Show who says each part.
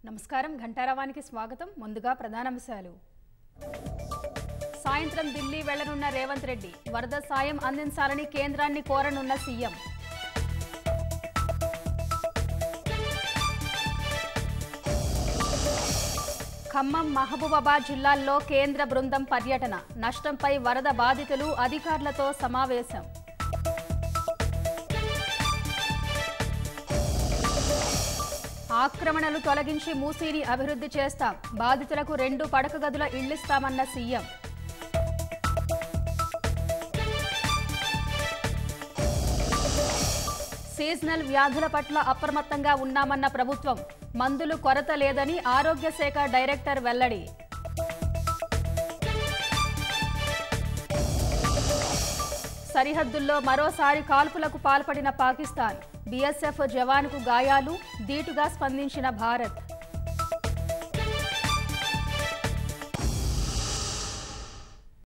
Speaker 1: నమస్కారం ఘంటారావానికి స్వాగతం ముందుగా ప్రధానాంశాలు సాయంత్రం ఢిల్లీ వెళ్లనున్న రేవంత్ రెడ్డి వరద సాయం అందించాలని కేంద్రాన్ని కోరనున్న సీఎం ఖమ్మం మహబూబాబాద్ జిల్లాల్లో కేంద్ర బృందం పర్యటన నష్టంపై వరద బాధితులు అధికారులతో సమావేశం ఆక్రమణలు తొలగించి మూసీని అభివృద్ధి చేస్తాం బాధితులకు రెండు పడక గదుల ఇళ్లిస్తామన్న సీఎం సీజనల్ వ్యాధుల పట్ల అప్రమత్తంగా ఉన్నామన్న ప్రభుత్వం మందులు కొరత లేదని ఆరోగ్య శాఖ డైరెక్టర్ వెల్లడి సరిహద్దుల్లో మరోసారి కాల్పులకు పాల్పడిన పాకిస్తాన్ బీఎస్ఎఫ్ జవాన్కు గాయాలు ధీటుగా స్పందించిన భారత్